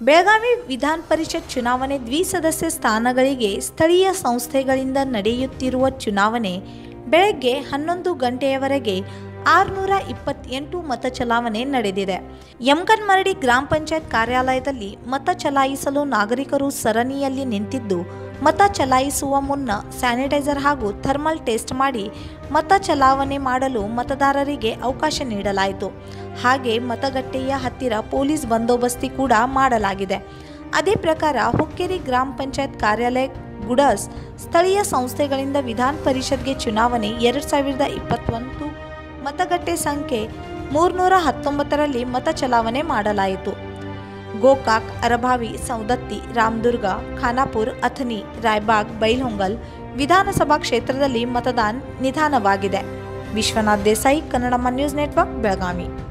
ಬೆಳಗಾವಿ ವಿಧಾನ ಪರಿಷತ್ ಚುನಾವಣೆ ದ್ವಿಸದಸ್ಯ ಸ್ಥಾನಗಳಿಗೆ ಸ್ಥಳೀಯ ಸಂಸ್ಥೆಗಳಿಂದ ನಡೆಯುತ್ತಿರುವ ಚುನಾವಣೆ ಬೆಳಗ್ಗೆ ಹನ್ನೊಂದು ಗಂಟೆಯವರೆಗೆ ಆರುನೂರ ಇಪ್ಪತ್ತೆಂಟು ಮತ ಚಲಾವಣೆ ನಡೆದಿದೆ ಯಮಕನ್ಮರಡಿ ಗ್ರಾಮ ಪಂಚಾಯತ್ ಕಾರ್ಯಾಲಯದಲ್ಲಿ ಮತ ಚಲಾಯಿಸಲು ನಾಗರಿಕರು ಸರಣಿಯಲ್ಲಿ ನಿಂತಿದ್ದು ಮತ ಚಲಾಯಿಸುವ ಮುನ್ನ ಸ್ಯಾನಿಟೈಸರ್ ಹಾಗೂ ಥರ್ಮಲ್ ಟೆಸ್ಟ್ ಮಾಡಿ ಮತ ಚಲಾವಣೆ ಮಾಡಲು ಮತದಾರರಿಗೆ ಅವಕಾಶ ನೀಡಲಾಯಿತು ಹಾಗೆ ಮತಗಟ್ಟೆಯ ಹತ್ತಿರ ಪೊಲೀಸ್ ಬಂದೋಬಸ್ತಿ ಕೂಡ ಮಾಡಲಾಗಿದೆ ಅದೇ ಪ್ರಕಾರ ಹುಕ್ಕೇರಿ ಗ್ರಾಮ ಪಂಚಾಯತ್ ಕಾರ್ಯಾಲಯ ಗುಡಸ್ ಸ್ಥಳೀಯ ಸಂಸ್ಥೆಗಳಿಂದ ವಿಧಾನ ಪರಿಷತ್ಗೆ ಚುನಾವಣೆ ಎರಡು ಸಾವಿರದ ಇಪ್ಪತ್ತೊಂದು ಮತಗಟ್ಟೆ ಸಂಖ್ಯೆ ಮೂರ್ನೂರ ಹತ್ತೊಂಬತ್ತರಲ್ಲಿ ಮತ ಚಲಾವಣೆ ಮಾಡಲಾಯಿತು ಗೋಕಾಕ್ ಅರಭಾವಿ ಸೌದತ್ತಿ ರಾಮದುರ್ಗ ಖಾನಾಪುರ್ ಅಥಣಿ ರಾಯಬಾಗ್ ಬೈಲ್ಹೊಂಗಲ್ ವಿಧಾನಸಭಾ ಕ್ಷೇತ್ರದಲ್ಲಿ ಮತದಾನ ನಿಧಾನವಾಗಿದೆ ವಿಶ್ವನಾಥ್ ದೇಸಾಯಿ ಕನ್ನಡಮ್ಮ ನ್ಯೂಸ್ ನೆಟ್ವರ್ಕ್ ಬೆಳಗಾವಿ